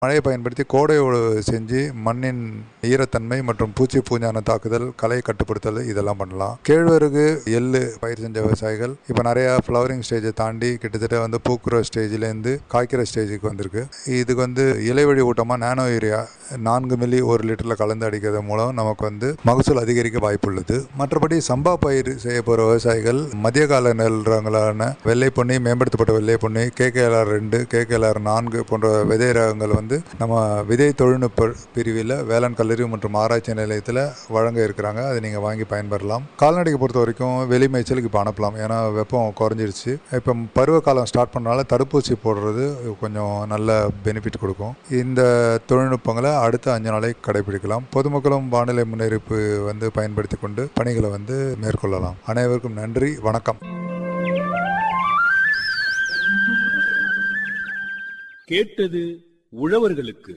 மழையை பயன்படுத்தி கோடை உழவு செஞ்சு மண்ணின் ஈரத்தன்மை மற்றும் பூச்சி பூஞ்சான தாக்குதல் களை கட்டுப்படுத்தல் இதெல்லாம் பண்ணலாம் கேழ்வரகு எள்ளு பயிர் செஞ்ச விவசாயிகள் இப்போ நிறையா ஃப்ளவரிங் ஸ்டேஜை தாண்டி கிட்டத்தட்ட வந்து பூக்குற ஸ்டேஜ்லேருந்து காய்க்கிற ஸ்டேஜுக்கு வந்திருக்கு இதுக்கு வந்து இலைவழி ஊட்டமாக நானோ யூரியா நான்கு மில்லி ஒரு லிட்டரில் கலந்து அடிக்கிறது மூலம் நமக்கு வந்து மகசூல் அதிகரிக்க வாய்ப்புள்ளது மற்றபடி சம்பா பயிர் செய்ய போகிற விவசாயிகள் மதிய கால நெல் ரகங்களான வெள்ளை பொன்னி மேம்படுத்தப்பட்ட வெள்ளை பொன்னி கேகேஎல்ஆர் ரெண்டு கேகேஎல்ஆர் நான்கு போன்ற விதை ரகங்கள் வந்து நம்ம விதை தொழில்நுட்ப பிரிவில் வேளாண் கல்லூரி மற்றும் ஆராய்ச்சி நிலையத்தில் வழங்க இருக்கிறாங்க அதை நீங்கள் வாங்கி பயன்பெறலாம் கால்நடைக்கு பொறுத்த வரைக்கும் வெளி மேய்ச்சலுக்கு இப்போ அனுப்பலாம் ஏன்னா வெப்பம் குறைஞ்சிருச்சு இப்போ பருவ காலம் ஸ்டார்ட் பண்ணனால தடுப்பூசி போடுறது கொஞ்சம் நல்ல பெனிஃபிட் கொடுக்கும் இந்த தொழில்நுட்பங்களை அடுத்த அஞ்சு நாளை கடைபிடிக்கலாம் பொதுமக்களும் வானிலை முன்னறிவிப்பு வந்து பயன்படுத்தி கொண்டு பணிகளை வந்து மேற்கொள்ளலாம் அனைவருக்கும் நன்றி வணக்கம் கேட்டது உழவர்களுக்கு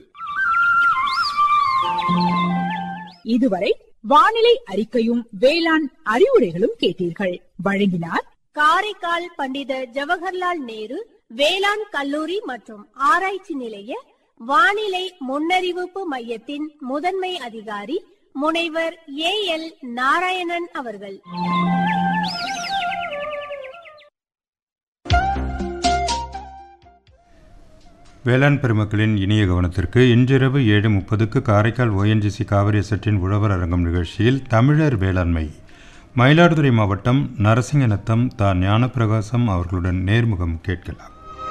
இதுவரை வானிலை அறிக்கையும் வேளாண் அறிவுரைகளும் கேட்டீர்கள் வழங்கினார் காரைக்கால் பண்டித ஜவஹர்லால் நேரு வேளாண் கல்லூரி மற்றும் ஆராய்ச்சி நிலைய வானிலை முன்னறிவிப்பு மையத்தின் முதன்மை அதிகாரி முனைவர் ஏ எல் நாராயணன் அவர்கள் வேளாண் பெருமக்களின் இனிய கவனத்திற்கு இன்றிரவு ஏழு முப்பதுக்கு காரைக்கால் ஓஎன்ஜிசி காவிரி செட்டின் உழவர் அரங்கம் நிகழ்ச்சியில் தமிழர் வேளாண்மை மயிலாடுதுறை மாவட்டம் நரசிங்கநத்தம் தா ஞானப்பிரகாசம் அவர்களுடன் நேர்முகம் கேட்கலாம்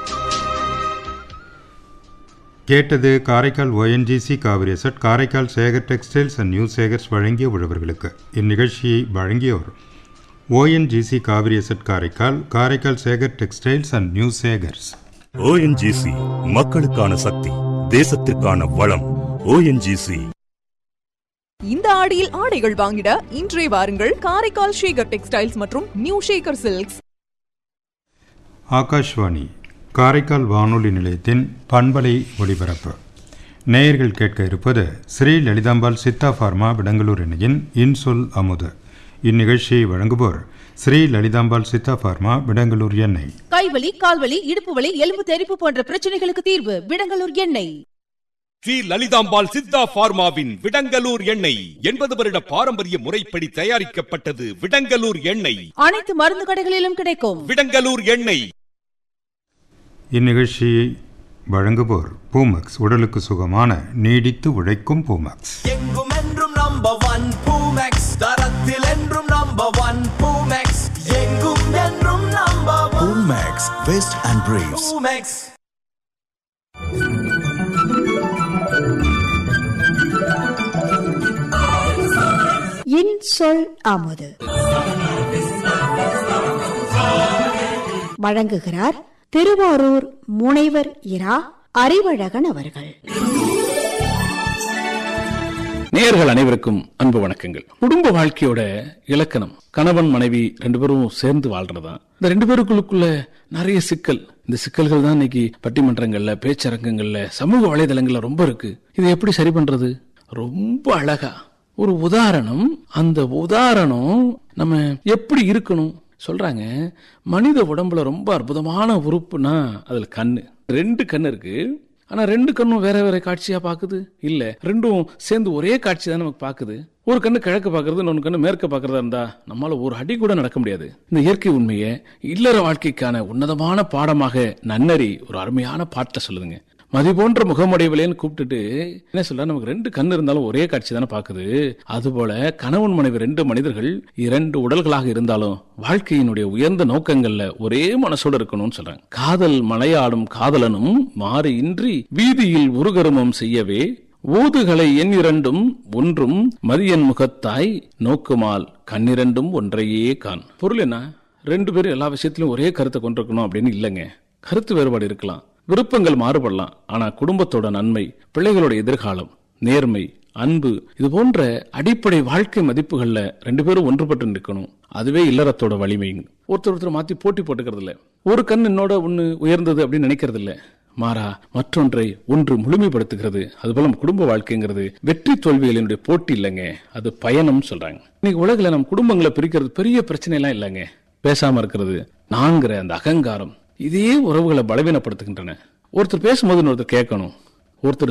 கேட்டது Karaikal ONGC Kaveri set Karaikal Sekar textiles and new Sekars வழங்கிய உழவர்களுக்கு இந்நிகழ்ச்சியை வழங்கியோர் ONGC Kaveri set Karaikal Karaikal Sekar textiles and new Sekars ONGC மக்களுக்கான சக்தி தேசத்திற்கான வளம் ஓஎன்ஜிசி இந்த ஆடியில் ஆடைகள் வாங்கிட இன்றே வாருங்கள் காரைக்கால் ஷேகர் டெக்ஸ்டைல்ஸ் மற்றும் நியூ ஷேகர் சில்க்ஸ் ஆகாஷ்வாணி காரைக்கால் வானொலி நிலையத்தின் பண்பலை ஒளிபரப்பு நேயர்கள் கேட்க இருப்பது ஸ்ரீ லலிதாம்பாள் சித்தா ஃபார்மா விடங்களூர் இணையின் இன்சொல் அமுது இந்நிகழ்ச்சியை வழங்குவோர் ஸ்ரீ லலிதாம்பாள் சித்தா ஃபார்மா விடங்களூர் எண்ணெய் கைவலி கால்வலி இடுப்பு வலி எலும்பு தெறிப்பு போன்ற பிரச்சனைகளுக்கு தீர்வு விடங்கலூர் எண்ணெய் ஸ்ரீ லலிதாம்பாள் சித்தா பார்மாவின் விடங்கலூர் எண்ணெய் எண்பது வருட பாரம்பரிய முறைப்படி தயாரிக்கப்பட்டது விடங்கலூர் எண்ணெய் அனைத்து மருந்து கடைகளிலும் கிடைக்கும் விடங்கலூர் எண்ணெய் இந்நிகழ்ச்சியை வழங்குவோர் பூமக்ஸ் உடலுக்கு சுகமான நீடித்து உழைக்கும் பூமக்ஸ் எங்கும் என்றும் நம்பர் ஒன் பூமெக்ஸ் தரத்தில் என்றும் நம்பர் ஒன் பூமெக்ஸ் எங்கும் என்றும் number one Max, Vest and Briefs. Poomex இன் சொல் அமுது வழங்குகிறார் திருவாரூர் முனைவர் இரா அறிவழகன் அவர்கள் நேயர்கள் அனைவருக்கும் அன்பு வணக்கங்கள் குடும்ப வாழ்க்கையோட இலக்கணம் கணவன் மனைவி ரெண்டு பேரும் சேர்ந்து வாழ்றதா இந்த ரெண்டு பேருக்குள்ளுக்குள்ள நிறைய சிக்கல் இந்த சிக்கல்கள் தான் இன்னைக்கு பட்டிமன்றங்கள்ல பேச்சரங்கங்கள்ல சமூக வலைதளங்கள்ல ரொம்ப இருக்கு இதை எப்படி சரி பண்றது ரொம்ப அழகா ஒரு உதாரணம் அந்த உதாரணம் நம்ம எப்படி இருக்கணும் சொல்றாங்க மனித உடம்புல ரொம்ப அற்புதமான உறுப்புனா அதுல கண்ணு ரெண்டு கண்ணு இருக்கு ஆனா ரெண்டு கண்ணும் வேற வேற காட்சியா பாக்குது இல்ல ரெண்டும் சேர்ந்து ஒரே காட்சி தான் நமக்கு பாக்குது ஒரு கண்ணு கிழக்கு பாக்குறது இன்னொரு கண்ணு மேற்க பாக்குறதா இருந்தா நம்மளால ஒரு அடி கூட நடக்க முடியாது இந்த இயற்கை உண்மையை இல்லற வாழ்க்கைக்கான உன்னதமான பாடமாக நன்னறி ஒரு அருமையான பாட்டில் சொல்லுதுங்க மதி போன்ற முகமுடையவளேன்னு கூப்பிட்டுட்டு என்ன சொல்ற நமக்கு ரெண்டு கண் இருந்தாலும் ஒரே காட்சி தானே பாக்குது அதுபோல கணவன் மனைவி ரெண்டு மனிதர்கள் இரண்டு உடல்களாக இருந்தாலும் வாழ்க்கையினுடைய உயர்ந்த நோக்கங்கள்ல ஒரே மனசோட இருக்கணும்னு சொல்றாங்க காதல் மலையாடும் காதலனும் மாறு இன்றி வீதியில் உருகருமம் செய்யவே ஊதுகளை எண் இரண்டும் ஒன்றும் மதியன் முகத்தாய் நோக்குமால் கண்ணிரண்டும் ஒன்றையே கான் பொருள் என்ன ரெண்டு பேரும் எல்லா விஷயத்திலும் ஒரே கருத்தை கொண்டிருக்கணும் அப்படின்னு இல்லைங்க கருத்து வேறுபாடு இருக்கலாம் விருப்பங்கள் மாறுபடலாம் ஆனா குடும்பத்தோட நன்மை பிள்ளைகளோட எதிர்காலம் நேர்மை அன்பு இது போன்ற அடிப்படை வாழ்க்கை மதிப்புகள்ல ரெண்டு பேரும் ஒன்றுபட்டு நிற்கணும் அதுவே இல்லறத்தோட வலிமைங்க ஒருத்தர் ஒருத்தர் மாத்தி போட்டி போட்டுக்கிறது இல்ல ஒரு கண் என்னோட ஒண்ணு உயர்ந்தது அப்படின்னு நினைக்கிறது இல்ல மாறா மற்றொன்றை ஒன்று முழுமைப்படுத்துகிறது அதுபோல நம்ம குடும்ப வாழ்க்கைங்கிறது வெற்றி தோல்விகளினுடைய போட்டி இல்லைங்க அது பயணம் சொல்றாங்க இன்னைக்கு உலகில் நம்ம குடும்பங்களை பிரிக்கிறது பெரிய பிரச்சனை எல்லாம் இல்லைங்க பேசாம இருக்கிறது நான்கிற அந்த அகங்காரம் இதே உறவுகளை பலவீனப்படுத்துகின்றன ஒருத்தர் பேசும்போது இன்னொருத்தர் கேட்கணும் ஒருத்தர்